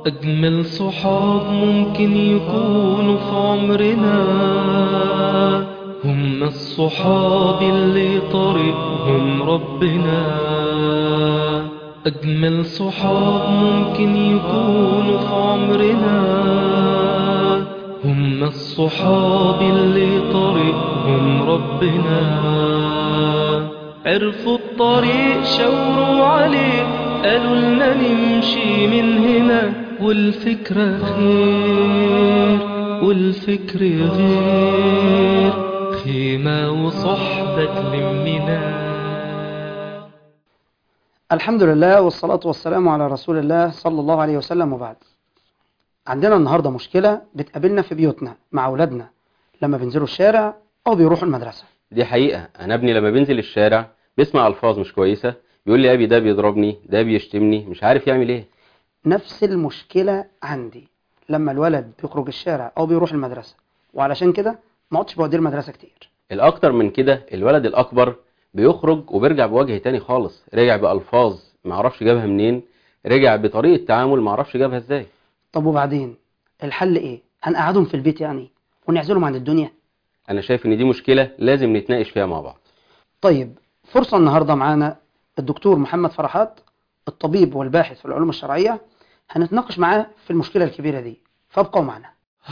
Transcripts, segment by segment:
أجمل صحاب ممكن يكونوا في عمرنا هم الصحاب اللي طريقهم ربنا أجمل صحاب ممكن يكونوا في عمرنا هم الصحاب اللي طريقهم ربنا عرفوا الطريق شاوروا عليه قالوا لنا نمشي من هنا والفكرة خير والفكر غير خيمة وصحبة تلمنا الحمد لله والصلاة والسلام على رسول الله صلى الله عليه وسلم وبعد عندنا النهاردة مشكلة بتقابلنا في بيوتنا مع أولادنا لما بينزلوا الشارع أو بيروحوا المدرسة دي حقيقة أنا ابني لما بينزل الشارع بيسمع ألفاظ مش كويسة بيقول لي أبي ده بيضربني ده بيشتمني مش عارف يعمل إيه نفس المشكلة عندي لما الولد بيخرج الشارع أو بيروح المدرسة وعلشان كده ما عدتش بوديه المدرسة كتير الأكتر من كده الولد الأكبر بيخرج وبيرجع بوجه تاني خالص رجع بألفاظ معرفش جابها منين رجع بطريقة تعامل معرفش جابها إزاي طب وبعدين الحل إيه؟ هنقعدهم في البيت يعني ونعزلهم عن الدنيا أنا شايف إن دي مشكلة لازم نتناقش فيها مع بعض طيب فرصة النهاردة معانا الدكتور محمد فرحات الطبيب والباحث في العلوم الشرعية هنتناقش معاه في المشكلة الكبيرة دي فابقوا معنا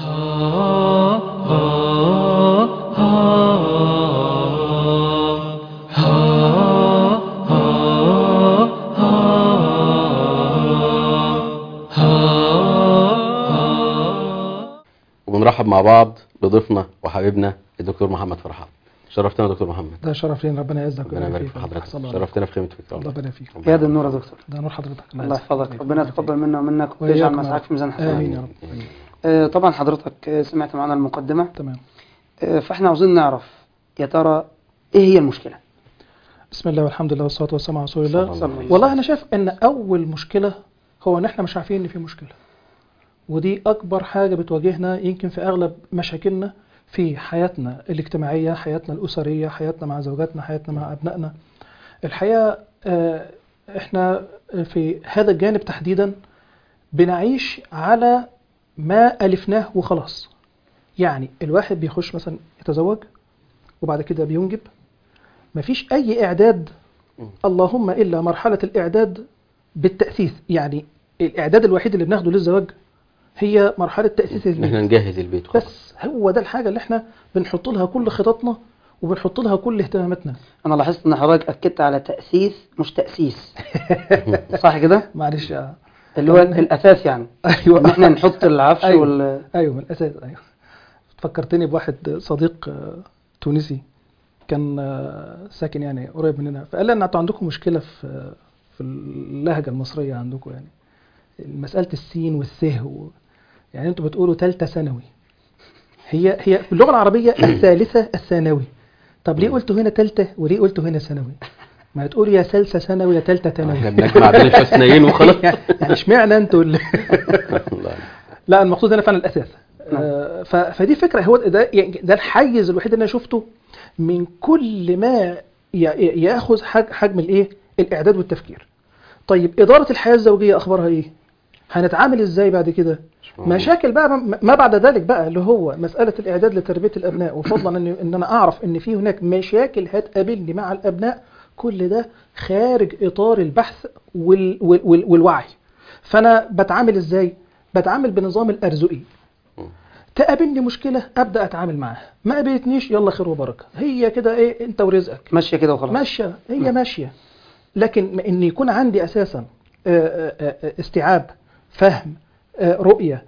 وبنرحب مع بعض بضيفنا وحبيبنا الدكتور محمد فرحات شرفتنا يا دكتور محمد ده شرف لينا ربنا يعزك ربنا يبارك في حضرتك شرفتنا في خيمة فكرة الله يبارك فيك يا دي النور يا دكتور ده نور حضرتك الله يحفظك ربنا يتقبل منا ومنك وإياكم ويجعل يا مسعاك رب. في ميزان حسناتك امين يا رب آمين. آه، طبعا حضرتك آه، سمعت معانا المقدمة تمام آه، فاحنا عاوزين نعرف يا ترى ايه هي المشكلة بسم الله والحمد لله والصلاه والسلام على رسول صلى الله الله عليه وسلم. والله انا شايف ان اول مشكله هو ان احنا مش عارفين ان في مشكله ودي اكبر حاجه بتواجهنا يمكن في اغلب مشاكلنا في حياتنا الاجتماعيه حياتنا الاسريه حياتنا مع زوجاتنا حياتنا مع ابنائنا الحقيقه آه، احنا في هذا الجانب تحديدا بنعيش على ما الفناه وخلاص يعني الواحد بيخش مثلا يتزوج وبعد كده بينجب مفيش اي اعداد اللهم الا مرحله الاعداد بالتاثيث يعني الاعداد الوحيد اللي بناخده للزواج هي مرحله تاسيس إن احنا البيت نجهز البيت خلاص بس هو ده الحاجه اللي احنا بنحط لها كل خططنا وبنحط لها كل اهتماماتنا انا لاحظت ان حضرتك اكدت على تأسيس مش تأسيس صح كده معلش آه. اللي هو الاساس يعني ايوه ان احنا نحط العفش أيوة. وال ايوه من الاساس ايوه فكرتني بواحد صديق آه، تونسي كان آه، ساكن يعني قريب مننا فقال لي ان انتوا عندكم مشكله في في اللهجه المصريه عندكم يعني مساله السين والسه و... يعني انتوا بتقولوا ثالثه ثانوي هي هي في اللغه العربيه الثالثه الثانوي طب ليه قلتوا هنا ثالثه وليه قلتوا هنا ثانوي ما تقولوا يا ثالثه ثانوي يا ثالثه ثانوي احنا بنجمع بين الحسنيين وخلاص يعني اشمعنى انتوا اللي الله. لا المقصود هنا فعلا الاساس آه، ف- فدي فكره هو ده يعني ده الحيز الوحيد اللي انا شفته من كل ما ي- ي- ياخذ حج- حجم الايه الاعداد والتفكير طيب اداره الحياه الزوجيه اخبارها ايه هنتعامل ازاي بعد كده مش موجود. مشاكل بقى ما- ما بعد ذلك بقى اللي هو مساله الاعداد لتربيه الابناء وفضلا ان ان انا اعرف ان في هناك مشاكل هتقابلني مع الابناء كل ده خارج اطار البحث وال وال وال والوعي فانا بتعامل ازاي بتعامل بنظام الارزقي مم. تقابلني مشكله ابدا اتعامل معاها ما قابلتنيش يلا خير وبركه هي كده ايه انت ورزقك ماشية كده وخلاص ماشيه هي ماشيه لكن م- ان يكون عندي اساسا آه، آه، آه، استيعاب فهم آه، رؤيه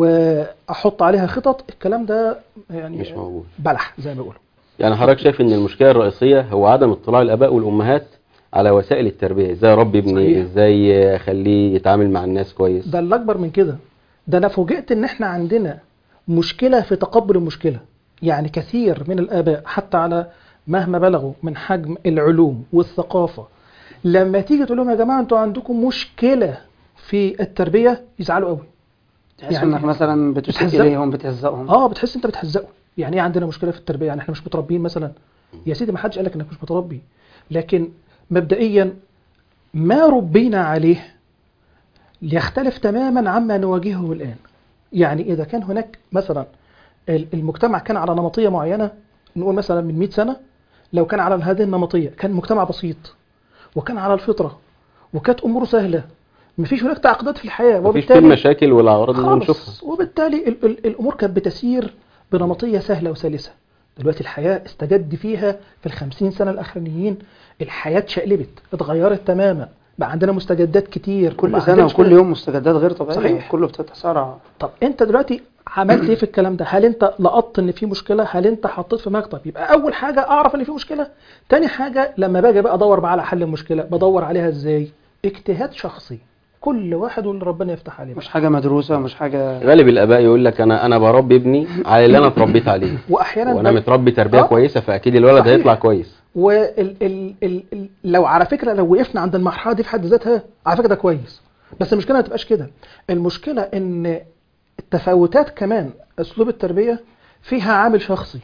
واحط عليها خطط الكلام ده يعني مش موجود بلح زي ما بيقولوا يعني حضرتك شايف ان المشكله الرئيسيه هو عدم اطلاع الاباء والامهات على وسائل التربيه ازاي اربي ابني صحيح. ازاي اخليه يتعامل مع الناس كويس ده اللي اكبر من كده ده انا فوجئت ان احنا عندنا مشكله في تقبل المشكله يعني كثير من الاباء حتى على مهما بلغوا من حجم العلوم والثقافه لما تيجي تقول لهم يا جماعه انتوا عندكم مشكله في التربيه يزعلوا قوي تحس يعني انك مثلا بتسيء بتهزقهم. اليهم بتهزقهم اه بتحس انت بتهزقه يعني ايه عندنا مشكله في التربيه يعني احنا مش متربيين مثلا يا سيدي ما حدش قالك انك مش متربي لكن مبدئيا ما ربينا عليه يختلف تماما عما نواجهه الآن يعني إذا كان هناك مثلا ال- المجتمع كان على نمطية معينة نقول مثلا من 100 سنة لو كان على هذه النمطية كان مجتمع بسيط وكان على الفطرة وكانت أموره سهلة مفيش هناك تعقيدات في الحياة مفيش فيه المشاكل والاعراض اللي بنشوفها خالص وبالتالي ال ال الامور كانت بتسير بنمطيه سهله وسلسه دلوقتي الحياه استجد فيها في الخمسين سنه الاخرانيين الحياه اتشقلبت اتغيرت تماما بقى عندنا مستجدات كتير كل بقى سنة عندنا وكل مشكلة. يوم مستجدات غير طبيعية صحيح. كله بتتسارع طب انت دلوقتي عملت ايه في الكلام ده هل انت لقطت ان في مشكله هل انت حطيت في مكتب يبقى اول حاجه اعرف ان في مشكله تاني حاجه لما باجي بقى ادور بقى على حل المشكله بدور عليها ازاي اجتهاد شخصي كل واحد واللي ربنا يفتح عليه مش حاجة مدروسة مش حاجة غالب الاباء يقول لك انا انا بربي ابني على اللي انا اتربيت عليه واحيانا وانا بقى- متربي تربيه آه. كويسه فاكيد الولد صحيح. هيطلع كويس وال ال ال ال لو على فكره لو وقفنا عند المرحله دي في حد ذاتها على فكره ده كويس بس المشكله ما تبقاش كده المشكله ان التفاوتات كمان اسلوب التربيه فيها عامل شخصي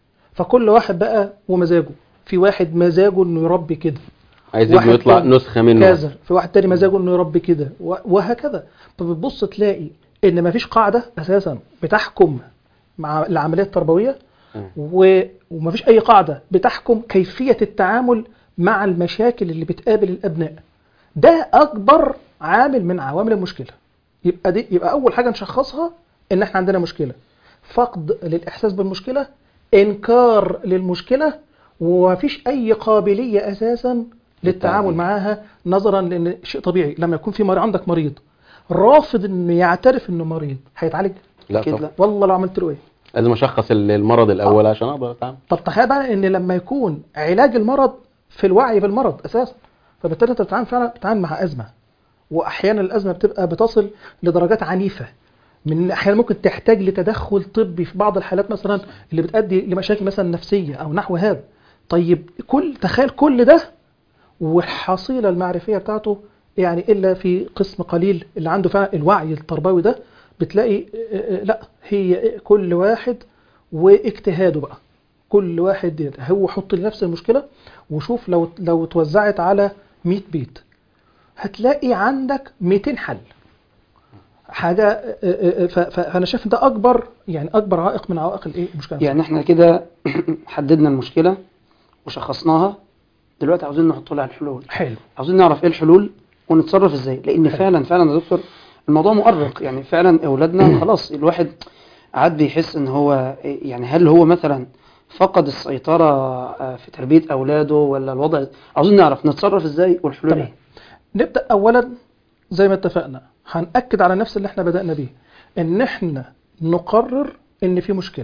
فكل واحد بقى ومزاجه في واحد مزاجه انه يربي كده عايز واحد ابنه يطلع تاني نسخه منه كذا في واحد تاني مزاجه انه يربي كده و- وهكذا فبتبص تلاقي ان مفيش قاعده اساسا بتحكم مع العمليه التربويه و- ومفيش اي قاعده بتحكم كيفيه التعامل مع المشاكل اللي بتقابل الابناء ده اكبر عامل من عوامل المشكله يبقى دي يبقى اول حاجه نشخصها ان احنا عندنا مشكله فقد للاحساس بالمشكله انكار للمشكله ومفيش اي قابليه اساسا للتعامل للتعامل. معاها نظرا لان شيء طبيعي لما يكون في مريض عندك مريض رافض انه يعترف انه مريض هيتعالج لا أكيد طبعا لا والله لو عملت له ايه لازم اشخص ال- المرض الاول عشان اقدر اتعامل طب تخيل بقى ان لما يكون علاج المرض في الوعي بالمرض اساسا فبالتالي انت بتتعامل فعلا بتتعامل مع ازمه واحيانا الازمه بتبقى بتصل لدرجات عنيفه من احيانا ممكن تحتاج لتدخل طبي في بعض الحالات مثلا اللي بتؤدي لمشاكل مثلا نفسيه او نحو هذا طيب كل تخيل كل ده والحصيله المعرفيه بتاعته يعني الا في قسم قليل اللي عنده فعلا الوعي التربوي ده بتلاقي آه، آه، لا هي كل واحد واجتهاده بقى كل واحد يد- هو حط لنفسه المشكله وشوف لو لو اتوزعت على 100 بيت هتلاقي عندك 200 حل حاجه آه، آه، ف- ف- فانا شايف ده اكبر يعني اكبر عائق من عوائق الايه المشكله يعني احنا كده حددنا المشكلة وشخصناها دلوقتي عاوزين نحط لها الحلول حلو عاوزين نعرف ايه الحلول ونتصرف ازاي لان فعلا فعلا يا دكتور الموضوع مؤرق يعني فعلا اولادنا خلاص الواحد عاد بيحس ان هو يعني هل هو مثلا فقد السيطرة آه، في تربية اولاده ولا الوضع عاوزين نعرف نتصرف ازاي والحلول تمام. ايه نبدا اولا زي ما اتفقنا هنأكد على نفس اللي احنا بدأنا بيه ان احنا نقرر ان في مشكله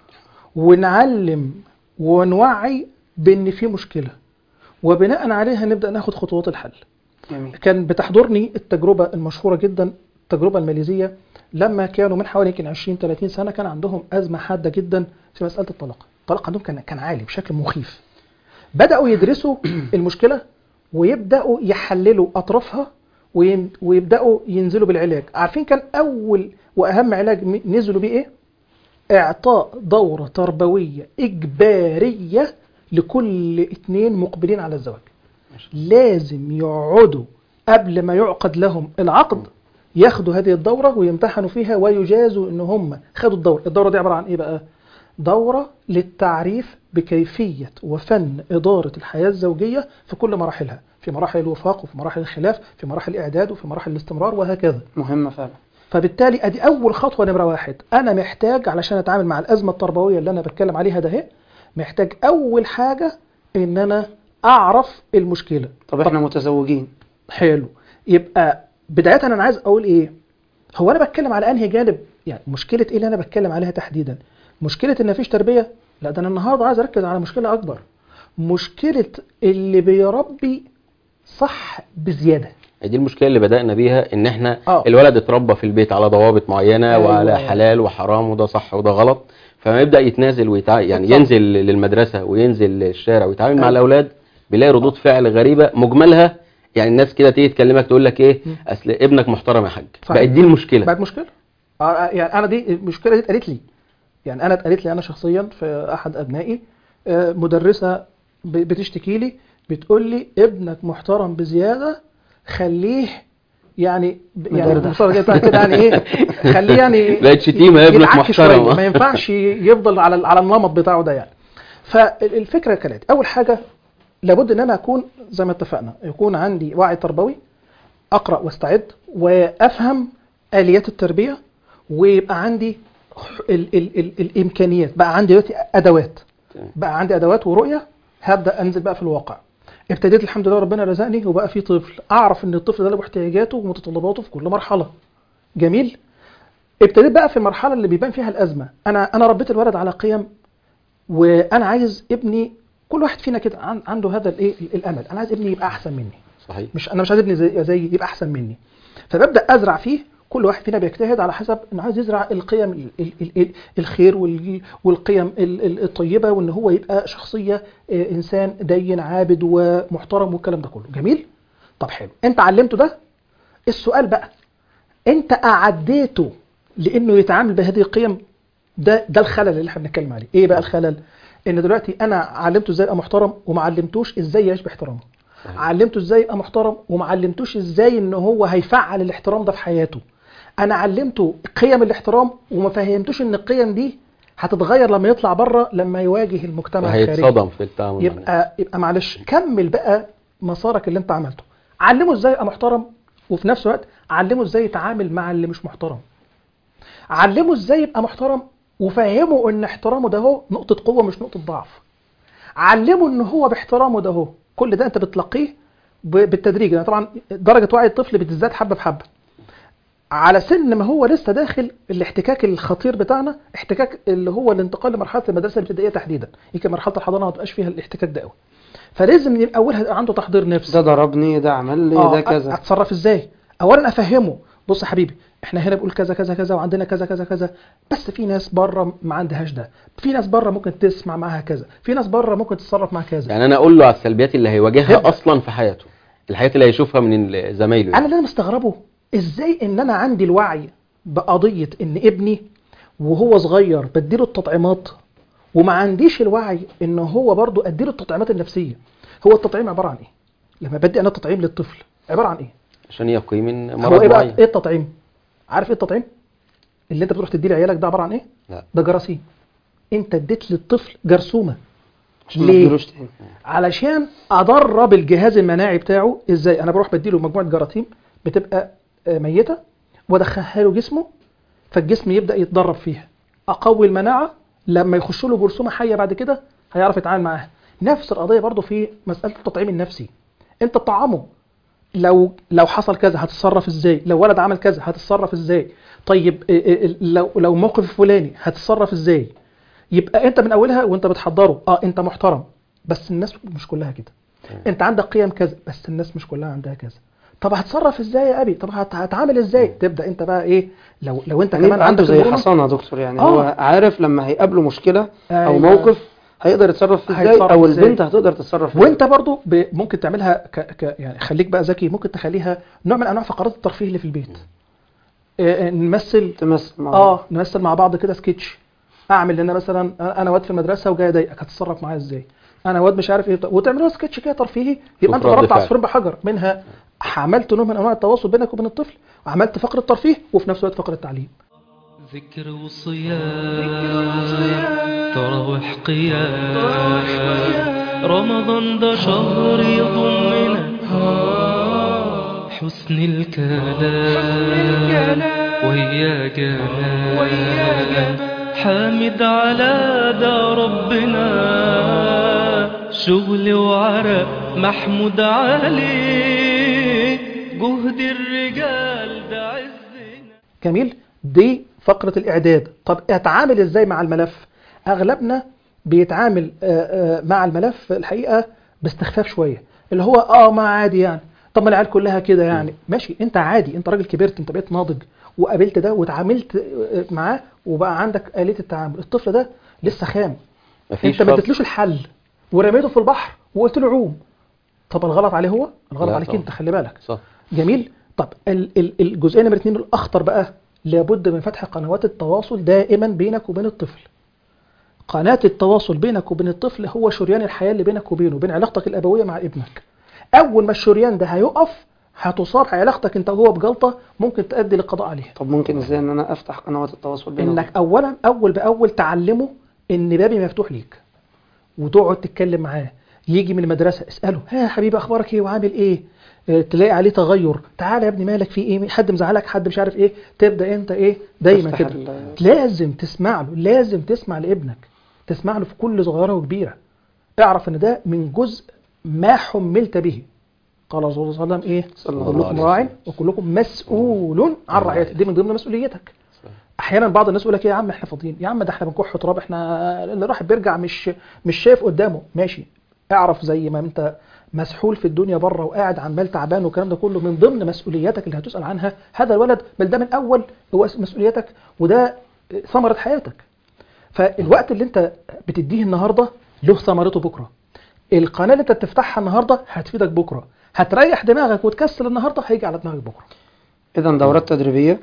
ونعلم ونوعي بان في مشكله وبناء عليها نبدا ناخد خطوات الحل جميل كان بتحضرني التجربة المشهورة جدا التجربة الماليزية لما كانوا من حوالي يمكن 20 30 سنة كان عندهم أزمة حادة جدا في مسألة الطلاق الطلاق عندهم كان كان عالي بشكل مخيف بدأوا يدرسوا المشكلة ويبدأوا يحللوا أطرافها وين- ويبدأوا ينزلوا بالعلاج عارفين كان أول وأهم علاج م- نزلوا بيه إيه؟ إعطاء دورة تربوية إجبارية لكل اتنين مقبلين على الزواج لازم يقعدوا قبل ما يعقد لهم العقد ياخدوا هذه الدورة ويمتحنوا فيها ويجازوا ان هم خدوا الدورة الدورة دي عبارة عن ايه بقى دورة للتعريف بكيفية وفن إدارة الحياة الزوجية في كل مراحلها في مراحل الوفاق وفي مراحل الخلاف في مراحل الإعداد وفي مراحل الاستمرار وهكذا مهمة فعلا فبالتالي ادي اول خطوه نمره واحد انا محتاج علشان اتعامل مع الازمه التربويه اللي انا بتكلم عليها ده اهي محتاج اول حاجه ان انا اعرف المشكله طب احنا متزوجين حلو يبقى بدايه انا عايز اقول ايه هو انا بتكلم على انهي جانب يعني مشكله ايه اللي انا بتكلم عليها تحديدا مشكله ان مفيش تربيه لا ده انا النهارده عايز اركز على مشكله اكبر مشكله اللي بيربي صح بزياده دي المشكله اللي بدانا بيها ان احنا آه. الولد اتربى في البيت على ضوابط معينه أيوة. وعلى حلال وحرام وده صح وده غلط فما يبدا يتنازل ويتع... يعني بالظبط. ينزل للمدرسه وينزل للشارع ويتعامل مع أيوة. الاولاد بيلاقي ردود فعل غريبه مجملها يعني الناس كده تيجي تكلمك تقول لك ايه مم. اصل ابنك محترم يا حاج صحيح. بقت دي المشكله بقت مشكله آه، آه، يعني انا دي المشكله دي اتقالت لي يعني انا اتقالت لي انا شخصيا في احد ابنائي آه، مدرسه ب- بتشتكي لي بتقول لي ابنك محترم بزياده خليه يعني يعني مدردح. المصطلح بتاع كده يعني ايه خليه يعني بقت شتيمة يا ابنك يدعك محترمة. شوية، ما ينفعش يفضل على على النمط بتاعه ده يعني فالفكره كالاتي اول حاجه لابد ان انا اكون زي ما اتفقنا يكون عندي وعي تربوي اقرا واستعد وافهم اليات التربيه ويبقى عندي ال ال ال الامكانيات بقى عندي دلوقتي ادوات تمام. بقى عندي ادوات ورؤيه هبدا انزل بقى في الواقع ابتديت الحمد لله ربنا رزقني وبقى في طفل اعرف ان الطفل ده له احتياجاته ومتطلباته في كل مرحله جميل ابتديت بقى في المرحله اللي بيبان فيها الازمه انا انا ربيت الولد على قيم وانا عايز ابني كل واحد فينا كده عن- عنده هذا الايه الامل انا عايز ابني يبقى احسن مني صحيح مش انا مش عايز ابني زي, زي يبقى احسن مني فببدا ازرع فيه كل واحد فينا بيجتهد على حسب انه عايز يزرع القيم ال ال ال ال الخير وال والقيم ال ال الطيبه وان هو يبقى شخصيه آه، انسان دين عابد ومحترم والكلام ده كله جميل طب حلو انت علمته ده السؤال بقى انت اعديته لانه يتعامل بهذه القيم ده ده الخلل اللي احنا بنتكلم عليه ايه بقى الخلل ان دلوقتي انا علمته ازاي يبقى محترم وما علمتوش ازاي يعيش باحترامه صحيح. علمته ازاي يبقى محترم وما علمتوش ازاي ان هو هيفعل الاحترام ده في حياته انا علمته قيم الاحترام وما فهمتوش ان القيم دي هتتغير لما يطلع بره لما يواجه المجتمع الخارجي وهيتصدم في التعامل مع الناس. يبقى يبقى معلش كمل بقى مسارك اللي انت عملته علمه ازاي يبقى محترم وفي نفس الوقت علمه ازاي يتعامل مع اللي مش محترم علمه ازاي يبقى محترم وفهمه ان احترامه ده هو نقطة قوة مش نقطة ضعف علمه ان هو باحترامه ده هو كل ده انت بتلقيه ب- بالتدريج يعني طبعا درجة وعي الطفل بتزداد حبة بحبة على سن ما هو لسه داخل الاحتكاك الخطير بتاعنا احتكاك اللي هو الانتقال لمرحله المدرسه الابتدائيه تحديدا يمكن مرحله الحضانه ما تبقاش فيها الاحتكاك ده قوي فلازم يبقى اولها يبقى عنده تحضير نفس ده ضربني ده عمل لي آه، ده كذا اتصرف ازاي اولا افهمه بص يا حبيبي احنا هنا بنقول كذا كذا كذا وعندنا كذا كذا كذا بس في ناس بره ما عندهاش ده في ناس بره ممكن تسمع معاها كذا في ناس بره ممكن تتصرف معاها كذا يعني انا اقول له على السلبيات اللي هيواجهها يبدأ. اصلا في حياته الحاجات اللي هيشوفها من ال- زمايله انا اللي انا مستغربه ازاي ان انا عندي الوعي بقضيه ان ابني وهو صغير بديله التطعيمات وما عنديش الوعي ان هو برضو اديله التطعيمات النفسيه هو التطعيم عباره عن ايه لما بدي انا تطعيم للطفل عباره عن ايه عشان يقي من هو مرض ايه بقى معين ايه التطعيم عارف ايه التطعيم اللي انت بتروح تديه لعيالك ده عباره عن ايه لا ده جراثيم انت اديت للطفل جرثومه عشان ما ليه؟ تجيلوش تاني علشان ادرب الجهاز المناعي بتاعه ازاي انا بروح بديله مجموعه جراثيم بتبقى آه، ميته وادخلها له جسمه فالجسم يبدا يتدرب فيها اقوي المناعه لما يخش له جرثومه حيه بعد كده هيعرف يتعامل معاها نفس القضيه برضو في مساله التطعيم النفسي انت تطعمه لو لو حصل كذا هتتصرف ازاي لو ولد عمل كذا هتتصرف ازاي طيب إيه إيه لو لو موقف فلاني هتتصرف ازاي يبقى انت من اولها وانت بتحضره اه انت محترم بس الناس مش كلها كده انت عندك قيم كذا بس الناس مش كلها عندها كذا طب هتصرف ازاي يا ابي طب هت- هتعامل ازاي تبدا انت بقى ايه لو لو انت يعني كمان يبقى عنده عندك زي المرونة، حصانه يا دكتور يعني آه. هو عارف لما هيقابله مشكله او أيوة. موقف هيقدر يتصرف فيه ازاي هيتصرف او إزاي. البنت هتقدر تتصرف فيه وانت برضو ب... ممكن تعملها ك... ك... يعني خليك بقى ذكي ممكن تخليها نوع من انواع فقرات الترفيه اللي في البيت آه، آه، نمثل تمثل مع اه نمثل مع بعض كده سكتش اعمل لنا مثلا انا واد في المدرسه وجاي اضايقك هتتصرف معايا ازاي انا واد مش عارف ايه وتعملوا سكتش كده ترفيهي يبقى انت شوف رد ضربت فعل. عصفورين بحجر منها عملت نوع من انواع التواصل بينك وبين الطفل وعملت فقره ترفيه وفي نفس الوقت فقره تعليم ذكر وصيام تراوح قيام رمضان ده شهر يضمنا حسن الكلام ويا جمال حامد على ده ربنا شغل وعرق محمود عليه جهد الرجال ده عزنا جميل دي فقرة الإعداد طب اتعامل إزاي مع الملف أغلبنا بيتعامل آه، آه، مع الملف الحقيقة باستخفاف شوية اللي هو اه ما عادي يعني طب ما العيال كلها كده يعني ماشي انت عادي انت راجل كبرت انت بقيت ناضج وقابلت ده واتعاملت آه، معاه وبقى عندك آلية التعامل الطفل ده لسه خام مفيش انت ما فرق. اديتلوش الحل ورميته في البحر وقلت له عوم طب الغلط عليه هو الغلط لا عليك طبعا. انت خلي بالك صح جميل طب ال- ال- الجزئيه نمره اتنين الاخطر بقى لابد من فتح قنوات التواصل دائما بينك وبين الطفل قناة التواصل بينك وبين الطفل هو شريان الحياة اللي بينك وبينه بين علاقتك الأبوية مع ابنك أول ما الشريان ده هيقف هتصاب علاقتك انت وهو بجلطه ممكن تؤدي للقضاء عليها طب ممكن ازاي ان انا افتح قنوات التواصل بينهم انك اولا اول باول تعلمه ان بابي مفتوح ليك وتقعد تتكلم معاه يجي من المدرسه اساله ها يا حبيبي اخبارك ايه وعامل ايه اه، تلاقي عليه تغير تعالى يا ابني مالك في ايه حد مزعلك حد مش عارف ايه تبدا انت ايه دايما تفتح كده ال- لازم تسمع له لازم تسمع لابنك تسمع له في كل صغيره وكبيره اعرف ان ده من جزء ما حملت به قال رسول الله صلى الله عليه وسلم ايه صلى الله كلكم عليه راع وسلم. وكلكم مسؤول عن رعيته دي من ضمن مسؤوليتك احيانا بعض الناس يقول لك ايه يا عم احنا فاضيين يا عم ده احنا بنكح تراب احنا اللي راح بيرجع مش مش شايف قدامه ماشي اعرف زي ما انت مسحول في الدنيا بره وقاعد عمال تعبان والكلام ده كله من ضمن مسؤولياتك اللي هتسال عنها هذا الولد بل ده من اول هو مسؤوليتك وده ثمره حياتك فالوقت اللي انت بتديه النهارده له ثمرته بكره القناه اللي انت بتفتحها النهارده هتفيدك بكره هتريح دماغك وتكسل النهارده هيجي على دماغك بكره اذا دورات تدريبيه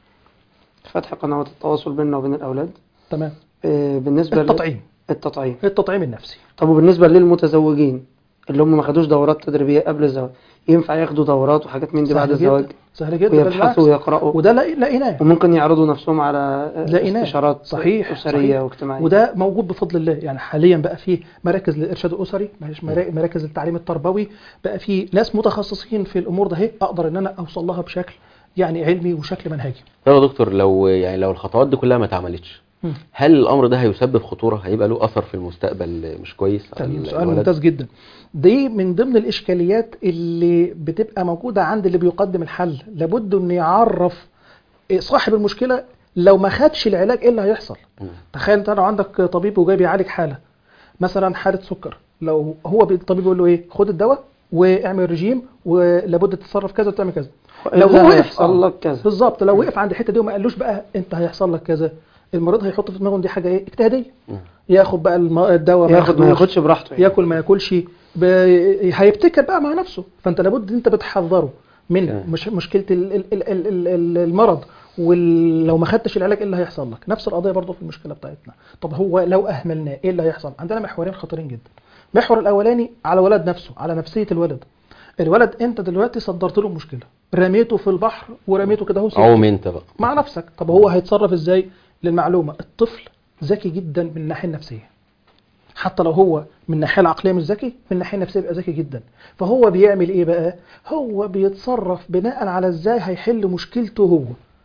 فتح قنوات التواصل بيننا وبين الاولاد تمام آه، بالنسبه لل- التطعيم التطعيم التطعيم النفسي طب وبالنسبه للمتزوجين اللي هم ما خدوش دورات تدريبيه قبل الزواج ينفع ياخدوا دورات وحاجات من دي بعد سهل الزواج جدا سهل جدا بالعكس. ويبحثوا ويقرأوا وده لا- لقيناه وممكن يعرضوا نفسهم على آه، لقيناه. استشارات صحيح، أسرية صحيح. واجتماعية وده موجود بفضل الله يعني حاليا بقى في مراكز للارشاد الاسري مش مرا- مراكز التعليم التربوي بقى في ناس متخصصين في الامور ده هي اقدر ان انا اوصل لها بشكل يعني علمي وشكل منهجي طب يا دكتور لو يعني لو الخطوات دي كلها ما اتعملتش مم. هل الامر ده هيسبب خطوره هيبقى له اثر في المستقبل مش كويس على تمام ال- سؤال الولد؟ ممتاز جدا دي من ضمن الاشكاليات اللي بتبقى موجوده عند اللي بيقدم الحل لابد انه يعرف صاحب المشكله لو ما خدش العلاج ايه اللي هيحصل مم. تخيل انت لو عندك طبيب وجاي بيعالج حاله مثلا حاله سكر لو هو بي- الطبيب يقول له ايه خد الدواء واعمل رجيم ولابد تتصرف كذا وتعمل كذا لو هو وقف هيحصل آه، لك كذا بالظبط لو وقف عند الحته دي وما قالوش بقى انت هيحصل لك كذا المريض هيحط في دماغه إن دي حاجه ايه اجتهاديه مم. ياخد بقى الم- الدواء ياخد ما ياخدوش، ياخدش براحته يعني. ياكل ما ياكلش ب... هيبتكر بقى مع نفسه فانت لابد انت بتحذره من تمام. مش مشكله ال... ال... ال... ال... ال- المرض ولو ما خدتش العلاج ايه اللي هيحصل لك نفس القضيه برضه في المشكله بتاعتنا طب هو لو اهملناه ايه اللي هيحصل عندنا محورين خطيرين جدا المحور الاولاني على الولد نفسه على نفسيه الولد الولد انت دلوقتي صدرت له مشكله رميته في البحر ورميته كده اهو عوم انت بقى مع نفسك طب هو هيتصرف ازاي للمعلومه الطفل ذكي جدا من الناحيه النفسيه حتى لو هو من الناحيه العقليه مش ذكي من الناحيه النفسيه بيبقى ذكي جدا فهو بيعمل ايه بقى هو بيتصرف بناء على ازاي هيحل مشكلته هو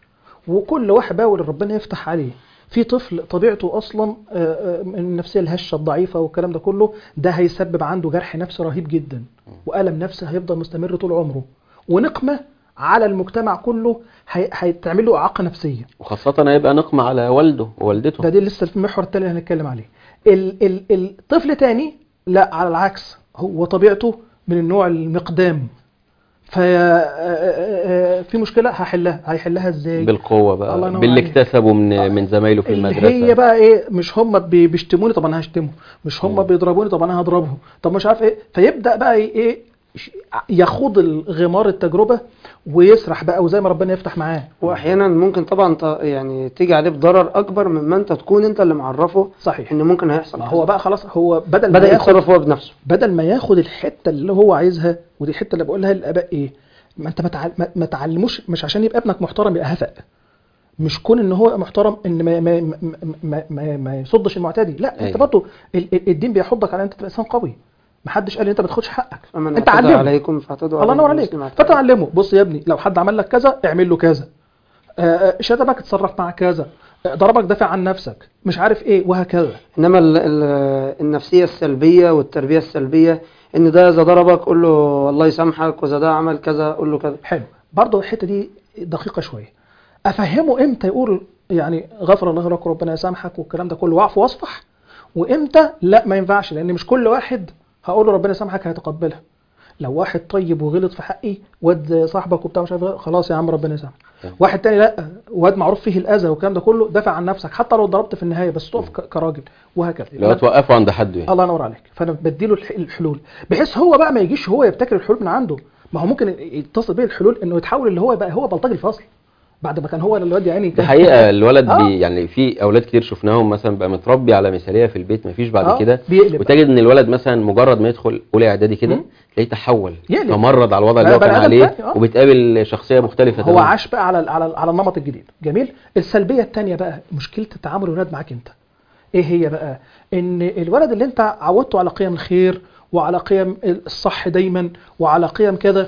وكل واحد بقى واللي ربنا يفتح عليه في طفل طبيعته اصلا آه، آه، من النفسيه الهشه الضعيفه والكلام ده كله ده هيسبب عنده جرح نفسي رهيب جدا والم نفسي هيفضل مستمر طول عمره ونقمه على المجتمع كله هي- هيتعمل له اعاقه نفسيه وخاصه هيبقى نقمه على والده ووالدته ده دي لسه في المحور التاني اللي هنتكلم عليه ال ال الطفل تاني لا على العكس هو طبيعته من النوع المقدام في مشكله هحلها هيحلها ازاي بالقوه الله بقى ينور باللي عليك. اكتسبه من من زمايله في اللي المدرسه هي بقى ايه مش هم بي- بيشتموني طب انا هشتمه مش هم مم. بيضربوني طب انا هضربهم طب مش عارف ايه فيبدا بقى ايه ش- يخوض الغمار التجربه ويسرح بقى وزي ما ربنا يفتح معاه واحيانا ممكن طبعا ت- يعني تيجي عليه بضرر اكبر مما انت تكون انت اللي معرفه صحيح ان ممكن هيحصل ما كذا. هو بقى خلاص هو بدل ما بدا ياخد يتصرف هو بنفسه بدل ما ياخد الحته اللي هو عايزها ودي الحته اللي بقولها للاباء ايه ما انت ما تعل- ما- ما تعلموش مش عشان يبقى ابنك محترم يبقى هفق مش كون ان هو يبقى محترم ان ما ما ما ما, ما, ما يصدش المعتدي لا انت أيوة. برضه ال- ال- الدين بيحضك على ان انت تبقى انسان قوي محدش قال ان انت ما تاخدش حقك فمن انت اعتدى علمه عليكم فاعتدوا الله ينور عليك بمثل ما اعتدى. فتعلمه بص يا ابني لو حد عمل لك كذا اعمل له كذا آه، آه، شتمك اتصرف مع كذا آه، ضربك دافع عن نفسك مش عارف ايه وهكذا انما ال ال النفسيه السلبيه والتربيه السلبيه ان ده اذا ضربك قول له الله يسامحك واذا ده عمل كذا قول له كذا حلو برضه الحته دي دقيقه شويه افهمه امتى يقول يعني غفر الله لك وربنا يسامحك والكلام ده كله واعف واصفح وامتى لا ما ينفعش لان مش كل واحد هقول له ربنا يسامحك هيتقبلها لو واحد طيب وغلط في حقي واد صاحبك وبتاع مش عارف إيه، خلاص يا عم ربنا يسامحك تمام. واحد تاني لا واد معروف فيه الاذى والكلام ده كله دافع عن نفسك حتى لو ضربت في النهايه بس تقف ك- كراجل وهكذا لو توقفوا عند حد يعني الله ينور عليك فانا بديله الح- الحلول بحيث هو بقى ما يجيش هو يبتكر الحلول من عنده ما هو ممكن يتصل بيه الحلول انه يتحول اللي هو بقى هو بلطجي الفصل بعد ما كان هو الواد يعني ده كان حقيقة الولد آه. بي يعني في أولاد كتير شفناهم مثلا بقى متربي على مثالية في البيت مفيش بعد آه، كده بيقلب وتجد إن الولد مثلا مجرد ما يدخل أولى إعدادي كده مم. تلاقيه تحول يقلب. تمرد على الوضع اللي بقى هو كان بني آدم عليه تاني، آه. وبتقابل شخصية مختلفة هو تماماً. عاش بقى على على على النمط الجديد جميل السلبيه الثانيه بقى مشكله التعامل الولاد معاك انت ايه هي بقى ان الولد اللي انت عودته على قيم الخير وعلى قيم الصح دايما وعلى قيم كده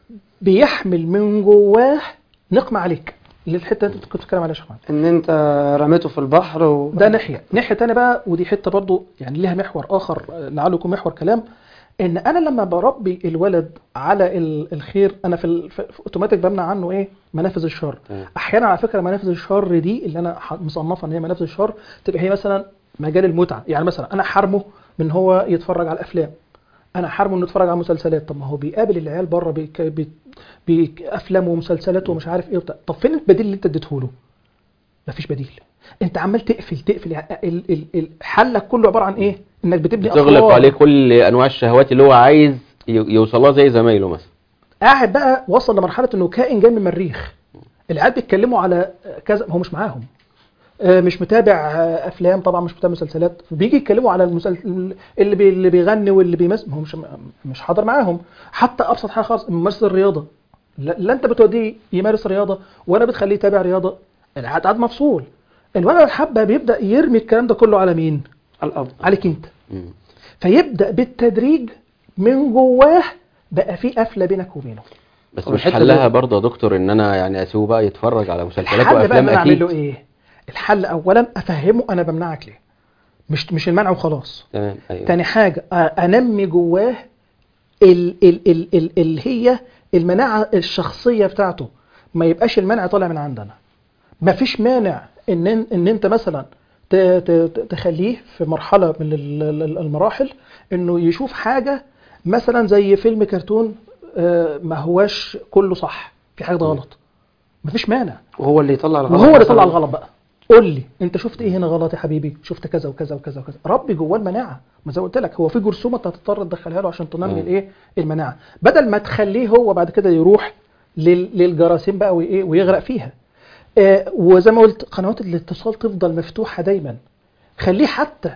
بيحمل من جواه نقمه عليك اللي الحته اللي انت كنت بتتكلم عليها يا شيخ محمد. ان انت رميته في البحر و... ده ناحيه ناحيه تانية بقى ودي حته برضو يعني ليها محور اخر آه، لعله يكون محور كلام ان انا لما بربي الولد على ال- الخير انا في, ال- في في اوتوماتيك بمنع عنه ايه منافذ الشر تمام. احيانا على فكره منافذ الشر دي اللي انا ح- مصنفه ان هي منافذ الشر تبقى هي مثلا مجال المتعه يعني مثلا انا حرمه من هو يتفرج على الافلام انا حرمه انه يتفرج على مسلسلات طب ما هو بيقابل العيال بره بيك- بي- بافلام ومسلسلات ومش عارف ايه وبتاع طب فين البديل اللي انت اديته له مفيش بديل انت عمال تقفل تقفل يعني ال- ال- ال- حلك كله عباره عن ايه انك بتبني بتغلق أسوار. عليه كل أنواع الشهوات اللي هو عايز ي- يوصل لها زي زمايله مثلا قاعد بقى وصل لمرحله انه كائن جاي من المريخ العيال بيتكلموا على كذا هو مش معاهم آه، مش متابع آه، افلام طبعا مش متابع مسلسلات بيجي يتكلموا على المسلسل اللي بي اللي بيغني واللي بيمثل هو مش مش حاضر معاهم حتى ابسط حاجه خالص ممارسه الرياضه لا, لا انت بتوديه يمارس رياضه ولا بتخليه يتابع رياضه العاد قاعد مفصول الولد الحبه بيبدا يرمي الكلام ده كله على مين الاب عليك انت مم. فيبدا بالتدريج من جواه بقى في قفله بينك وبينه بس طب مش الحتة حلها دي- برضه يا دكتور ان انا يعني اسيبه بقى يتفرج على مسلسلات الحل بقى ان وافلام انا اعمل له اكيد ايه الحل اولا افهمه انا بمنعك ليه مش مش المنع وخلاص تمام ايوه تاني حاجه أ- انمي جواه ال ال ال ال اللي هي المناعه الشخصيه بتاعته ما يبقاش المنع طالع من عندنا مفيش مانع ان ان انت مثلا ت- ت- ت- تخليه في مرحله من ال- ال- المراحل انه يشوف حاجه مثلا زي فيلم كرتون آه، ما هواش كله صح في حاجه غلط مفيش مانع وهو اللي يطلع الغلط وهو اللي مثلاً. طلع الغلط بقى قول لي انت شفت ايه هنا غلط يا حبيبي شفت كذا وكذا وكذا وكذا ربي جواه المناعه ما زي ما قلت لك هو في جرثومه انت هتضطر تدخلها له عشان تنمي مم. الايه المناعه بدل ما تخليه هو بعد كده يروح لل- للجراثيم بقى وايه ويغرق فيها آه وزي ما قلت قنوات الاتصال تفضل مفتوحه دايما خليه حتى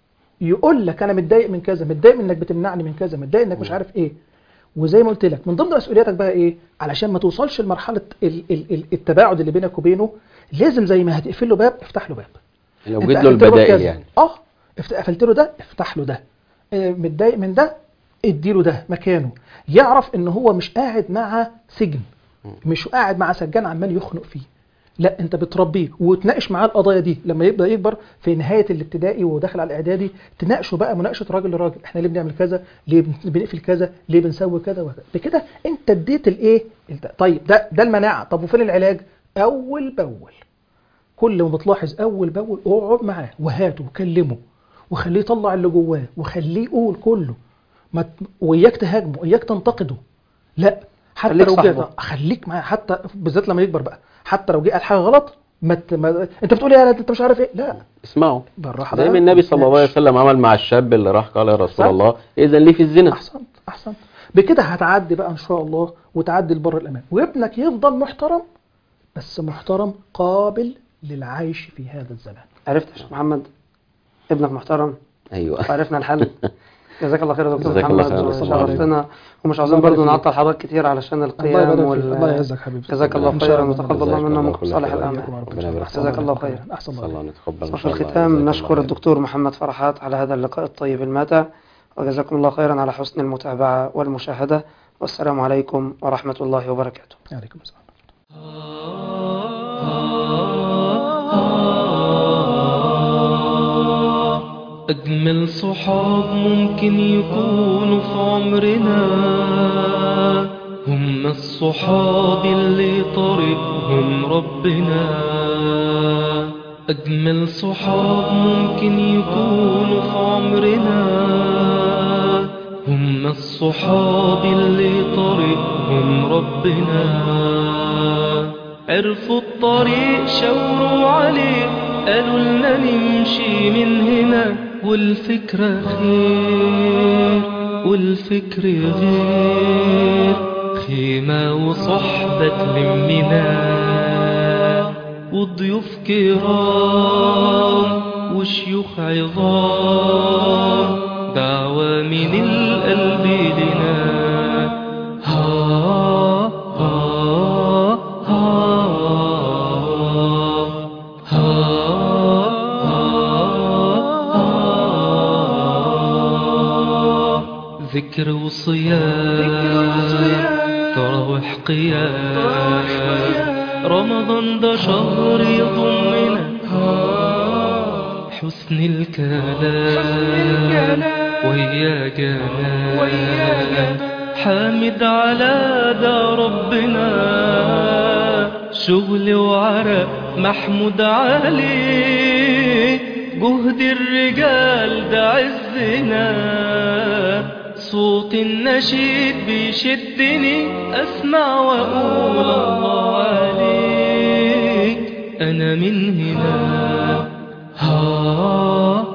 يقول لك انا متضايق من كذا متضايق من انك بتمنعني من كذا متضايق انك مش عارف ايه وزي ما قلت لك من ضمن مسؤولياتك بقى ايه علشان ما توصلش لمرحله ال- ال- ال- التباعد اللي بينك وبينه لازم زي ما هتقفل له باب افتح له باب لو انت جيت له قفلت باب البدائل كذا. يعني اه افت- قفلت له ده افتح له ده آه، متضايق من ده اديله ده مكانه يعرف ان هو مش قاعد مع سجن مش قاعد مع سجان عمال يخنق فيه لا انت بتربيه وتناقش معاه القضايا دي لما يبدا يكبر في نهايه الابتدائي وداخل على الاعدادي تناقشه بقى مناقشه راجل لراجل احنا ليه بنعمل كذا ليه بن- بنقفل كذا ليه بنسوي كذا وكذا بكده انت اديت الايه الت- طيب ده ده المناعه طب وفين العلاج اول باول كل ما بتلاحظ اول باول اقعد معاه وهاته وكلمه وخليه يطلع اللي جواه وخليه يقول كله ما ت- وإياك تهاجمه وإياك تنتقده لا حتى خليك لو صاحبه. جه خليك معاه حتى بالذات لما يكبر بقى حتى لو جه قال حاجه غلط ما, ت... ما... انت بتقول ايه انت مش عارف ايه لا اسمعوا بالراحه زي بقى. ما النبي صلى الله عليه ناقش. وسلم عمل مع الشاب اللي راح قال يا رسول صح. الله اذا لي في الزنا احسنت احسنت بكده هتعدي بقى ان شاء الله وتعدي لبر الامان وابنك يفضل محترم بس محترم قابل للعيش في هذا الزمان عرفت يا شيخ محمد ابنك محترم ايوه وعرفنا الحل جزاك الله خير يا دكتور جزاك الله محمد خير. وشرفتنا ومش عاوزين الله برضو يبارك نعطل حضرتك كتير علشان الله القيام يبارك فيك وال الله يعزك حبيبي جزاك الله إن شاء خيرا الله. وتقبل الله جزاك منا الله منكم كل صالح خير. الاعمال وإياكم يا رب. ربنا يبارك فيك. جزاك الله خير احسن صلى الله الله نتقبل ان وفي شاء الله الختام جزاك الله نشكر خير. الدكتور محمد فرحات على هذا اللقاء الطيب الماتع وجزاكم الله خيرا على حسن المتابعة والمشاهدة والسلام عليكم ورحمة الله وبركاته عليكم السلام أجمل صحاب ممكن يكونوا في عمرنا هم الصحاب اللي طريقهم ربنا أجمل صحاب ممكن يكونوا في عمرنا هم الصحاب اللي طريقهم ربنا عرفوا الطريق شاوروا عليه قالوا لنا نمشي من هنا والفكرة خير والفكر غير خيمة وصحبة تلمنا وضيوف كرام وشيوخ عظام دعوة من القلب لنا ها ها ها ها ذكر وصيام تراوح قيام رمضان ده شهر يضمنا حسن الكلام ويا جمال حامد على ده ربنا شغل وعرق محمود عليه جهد الرجال ده عزنا صوت النشيد بيشدني اسمع واقول الله عليك انا من هنا ها